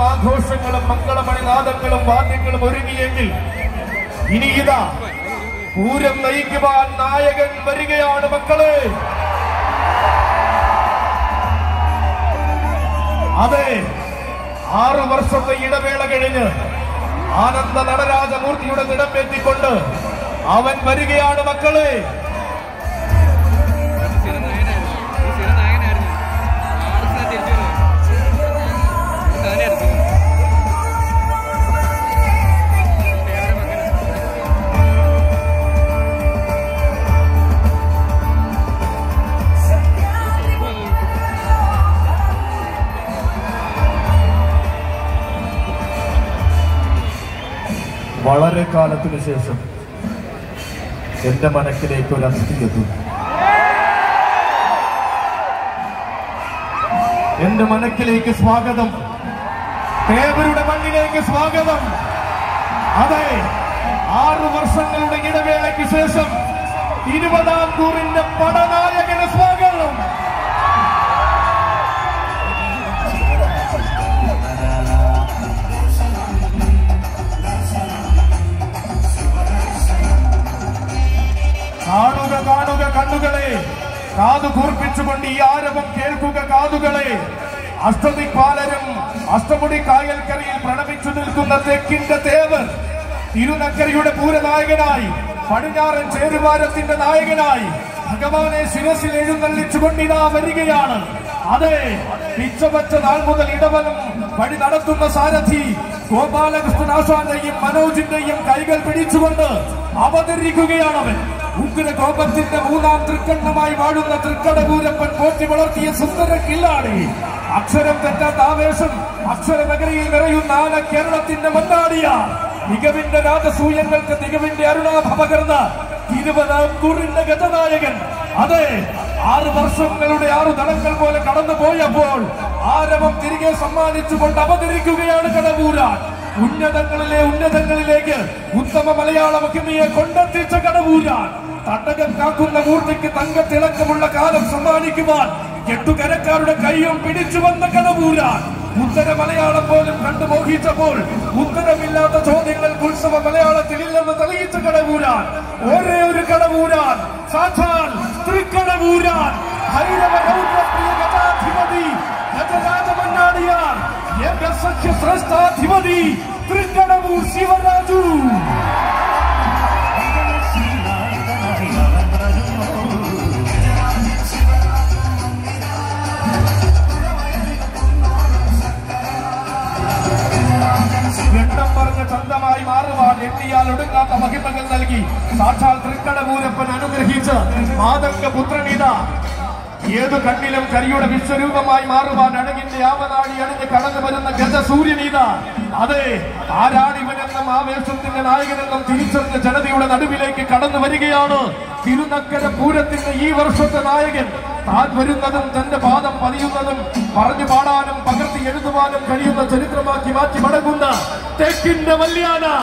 ആഘോഷങ്ങളും മംഗളമണിനാദങ്ങളും വാദ്യങ്ങളും ഒരുങ്ങിയെങ്കിൽ ഇനി ഇതാ പൂരം നയിക്കുവാൻ നായകൻ വരികയാണ് മക്കളെ അതെ ആറു വർഷത്തെ ഇടവേള കഴിഞ്ഞ് ആനന്ദ നടരാജമൂർത്തിയുടെ നിടമ്പെത്തിക്കൊണ്ട് അവൻ വരികയാണ് മക്കളെ സ്ഥിരം നായകനായിരുന്നു ഈ സ്ഥിരം നായകനായിരുന്നു ആർസിനെ തിരിച്ചു തന്നെയായിരുന്നു വേറെ മകനാണ് വളരെ കാലത്തിനു ശേഷം എന്റെ മനക്കിലേക്ക് ഒരു അസ്ഥി എത്തുന്നു എന്റെ മനക്കിലേക്ക് സ്വാഗതം തേവരുടെ മണ്ണിലേക്ക് സ്വാഗതം അതെ ആറു വർഷങ്ങളുടെ ഇടവേളയ്ക്ക് ശേഷം ഇരുപതാം കൂറിന്റെ പടനായകന് സ്വാഗതം കാണുക കാണുക കണ്ണുകളെ കാതു കൂർപ്പിച്ചുകൊണ്ട് ഈ ആരവം കേൾക്കുക കാതുകളെ അഷ്ടദിക്പാലരും അഷ്ടമുടി കായൽക്കരയിൽ പ്രണമിച്ചു നിൽക്കുന്ന തെക്കിന്റെ തേവർ തിരുനക്കരയുടെ പൂരനായകനായി പടിഞ്ഞാറൻ ചേരുവാരത്തിന്റെ നായകനായി ഭഗവാനെ ശിരസിൽ എഴുന്നള്ളിച്ചുകൊണ്ട് ഇതാ വരികയാണ് അതെ പിച്ചവച്ച നാൾ മുതൽ ഇടവനും വഴി നടത്തുന്ന സാരഥി ഗോപാലകൃഷ്ണൻ ആശാന്റെയും മനോജിന്റെയും കൈകൾ പിടിച്ചുകൊണ്ട് അവതരിക്കുകയാണവൻ ഉഗ്ര കോപത്തിന്റെ മൂന്നാം തൃക്കണ്ണമായി വാഴുന്ന തൃക്കടപൂരപ്പൻ പോറ്റി വളർത്തിയ സുന്ദര കില്ലാടി അക്ഷരം തെറ്റാത്ത ആവേശം അക്ഷരനഗരിയിൽ നിറയുന്ന ആന കേരളത്തിന്റെ മണ്ണാടിയ മികവിന്റെ രാജസൂയങ്ങൾക്ക് തികവിന്റെ അരുണാഭ പകർന്ന ഇരുപതാം കൂറിന്റെ ഗജനായകൻ അതെ ആറ് വർഷങ്ങളുടെ ആറു തലങ്ങൾ പോലെ കടന്നു പോയപ്പോൾ ആരവം തിരികെ സമ്മാനിച്ചുകൊണ്ട് അവതരിക്കുകയാണ് കടവൂരാൻ ഉന്നതങ്ങളിലെ ഉന്നതങ്ങളിലേക്ക് ഉത്തമ മലയാള മഹിമയെ കൊണ്ടെത്തിച്ച കടവൂരാൻ തട്ടകം കാക്കുന്ന മൂർത്തിക്ക് തങ്കത്തിളക്കമുള്ള കാലം സമ്മാനിക്കുവാൻ എട്ടുകരക്കാരുടെ കൈയും പിടിച്ചു വന്ന കടവൂരാൻ ഉത്തര മലയാളം പോലും കണ്ടു മോഹിച്ചപ്പോൾ ഉത്തരമില്ലാത്ത ചോദ്യങ്ങൾക്ക് ഉത്സവ മലയാളത്തിൽ ഇല്ലെന്ന് തെളിയിച്ച കടവൂരാൻ ഒരേ ഒരു കടവൂരാൻ സാക്ഷാൽ തൃക്കടവൂരാൻ ഭൈരവ രൗദ്രപ്രിയ ഗജാധിപതി ഗജരാജമന്നാടിയാർ ഏകസഖ്യ ശ്രേഷ്ഠാധിപതി തൃക്കടവൂർ ശിവരാജു എണ്ണം പറഞ്ഞ ചന്തമായി മാറുവാൻ എണ്ണിയാൽ ഒടുങ്ങാത്ത മഹിമകൾ നൽകി സാക്ഷാൽ തൃക്കടപൂരപ്പൻ അനുഗ്രഹിച്ച് മാതംഗപുത്രനിത ഏതു കണ്ണിലും കരിയുടെ വിശ്വരൂപമായി മാറുവാൻ അഴകിന്റെ ആവനാടി അണിഞ്ഞ് കടന്നു വരുന്ന ഗജസൂര്യനീത അതെ ആരാണിവനെന്നും ആവേശത്തിന്റെ നായകനെന്നും തിരിച്ചറിഞ്ഞ ജനതയുടെ നടുവിലേക്ക് കടന്നു വരികയാണ് തിരുനക്കര പൂരത്തിന്റെ ഈ വർഷത്തെ നായകൻ താൻ വരുന്നതും തന്റെ പാദം പതിയുന്നതും പറഞ്ഞു പാടാനും പകർത്തി എഴുതുവാനും കഴിയുന്ന ചരിത്രമാക്കി മാറ്റി മടങ്ങുന്ന തെക്കിന്റെ വല്യാന